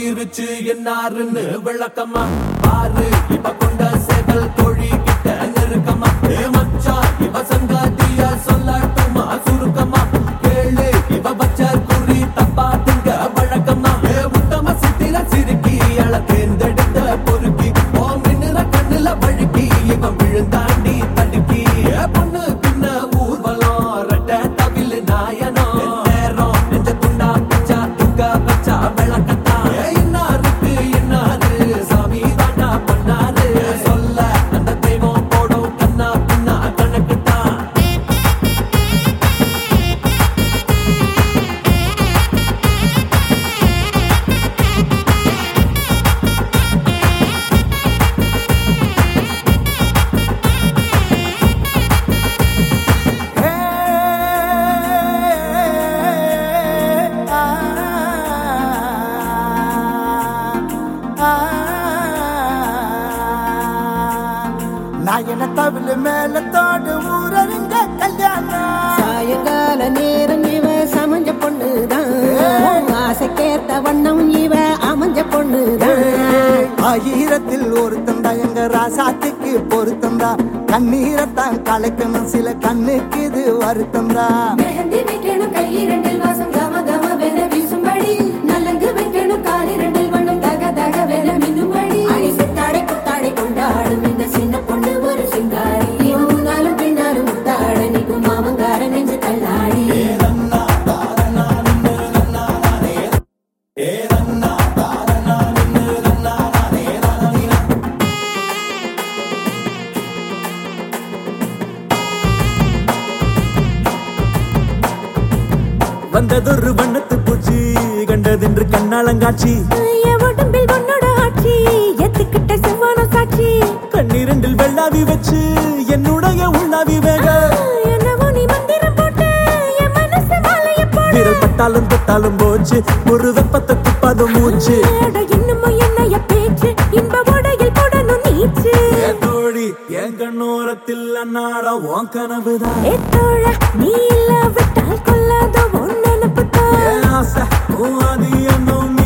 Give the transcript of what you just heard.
வந்துருச்சு என்னாருன்னு விளக்கமா பாரு இவ கொண்ட சேகல் கோழி கிட்ட நெருக்கமா ஏ மச்சான் இவ சங்காதியா சொல்லட்டுமா சுருக்கமா கேளு இவ வச்ச குறி தப்பா திங்க வழக்கமா ஏ உத்தம சித்திர சிறுக்கி அழ தேர்ந்தெடுத்த பொறுக்கி ஓ மின்னுற கண்ணுல வழுக்கி இவன் விழுந்தாண்டி தடுக்கி ஏ பொண்ணு பின்ன ஊர்வலம் ரெட்ட தவிழ் நாயனோ நேரம் நெஞ்ச துண்டா பிச்சா துக்க பச்சா விளக்கத்தா ஏ இன்னாருக்கு இன்னாரு சாமி தாண்டா பண்ணாரு சொல்ல அந்த தெய்வம் போடும் கண்ணா பின்னா கணக்குத்தான் நாயன தவிழ் மேல தோடு ஊரருங்க கல்யாணம் சாயங்கால நேரம் இவ சமஞ்ச பொண்ணுதான் ஆசைக்கேத்த வண்ணம் இவ அமைஞ்ச பொண்ணுதான் ஆயிரத்தில் ஒருத்தந்தா எங்க ராசாத்துக்கு பொருத்தந்தா கண்ணீரத்தான் கலைக்கணும் சில கண்ணுக்கு இது வருத்தந்தா மெஹந்தி வைக்கணும் கையிரண்டில் வாசம் கம கம வென வீசும்படி நலங்கு வைக்கணும் காலிரண்டில் வண்ணம் தக தக வென மின்னும்படி அடி சித்தாடை குத்தாடை கொண்டாடும் இந்த சின்ன பொண்ணு ஒரு சிங்காரி இவன் முன்னாலும் பின்னாலும் முத்தாட நிற்கும் மாமங்கார நெஞ்சு தள்ளாடி வந்ததொரு வண்ணத்து பூச்சி கண்டதென்று கண்ணாளங்காட்சி என் உடம்பில் உன்னோட ஆட்சி எத்துக்கிட்ட செவ்வான சாட்சி கண்ணீரண்டில் வெள்ளாவி வச்சு என்னுடைய உள்ளாவி வேக என்னவோ நீ மந்திரம் போட்டு என் மனசு மாலைய போட விரல் பட்டாலும் தொட்டாலும் போச்சு ஒரு வெப்பத்தை துப்பாத மூச்சு அட இன்னமும் என்னைய பேச்சு இன்ப உடையில் போடணும் நீச்சு என் தோழி என் கண்ணோரத்தில் அன்னாட உன் கனவுதான் ஏத்தோழ நீ இல்ல விட்டால் கொல்லாத ஒன்னு என் ஆசை உன் ஆதி என்னும்